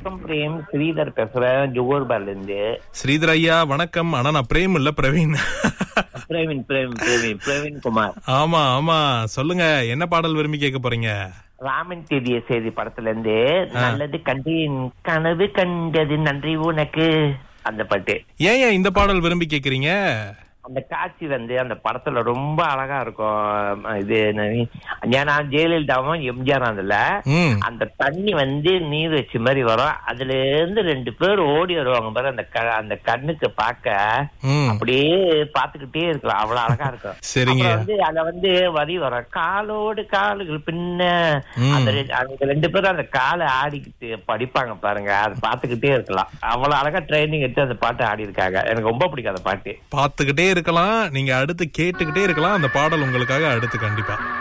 வணக்கம் பிரேம் ஸ்ரீதர் பேசுறேன் ஜுகோர்பால இருந்து ஸ்ரீதர் ஐயா வணக்கம் ஆனா நான் பிரேம் இல்ல பிரவீன் பிரேமின் பிரேம் பிரேமின் பிரவீன் குமார் ஆமா ஆமா சொல்லுங்க என்ன பாடல் விரும்பி கேட்க போறீங்க ராமன் தேதிய செய்தி படத்துல இருந்து நல்லது கண்டேன் கனவு கண்டது நன்றி உனக்கு அந்த பாட்டு ஏன் ஏன் இந்த பாடல் விரும்பி கேக்குறீங்க அந்த காட்சி வந்து அந்த படத்துல ரொம்ப அழகா இருக்கும் இது என்னது, ஏன்னா ஜெயலலிதாவும் எம்ஜிஆர் அதுல ம் அந்த தண்ணி வந்து நீர் வச்சு மாதிரி வரும் அதுல இருந்து ரெண்டு பேர் ஓடி வருவாங்க பாரு அந்த க- அந்த கண்ணுக்கு பார்க்க ம் அப்படியே பாத்துக்கிட்டே இருக்கலாம் அவ்வளவு அழகா இருக்கும் சரிங்க அப்புறம் வந்து அத வந்து வரி வரும் காலோடு காலுகள் பின்ன ம். அந்த ரெ- அந்த ரெண்டு பேரும் அந்த காலை ஆடிக்கிட்டு படிப்பாங்க பாருங்க அது பாத்துக்கிட்டே இருக்கலாம் அவ்வளவு அழகா ட்ரைனிங் எடுத்து அந்த பாட்டு ஆடி இருக்காங்க எனக்கு ரொம்ப பிடிக்கும் அந்த பாட்டு பாத்துக்கிட்டே இருக்கலாம் நீங்க அடுத்து கேட்டுக்கிட்டே இருக்கலாம் அந்த பாடல் உங்களுக்காக அடுத்து கண்டிப்பா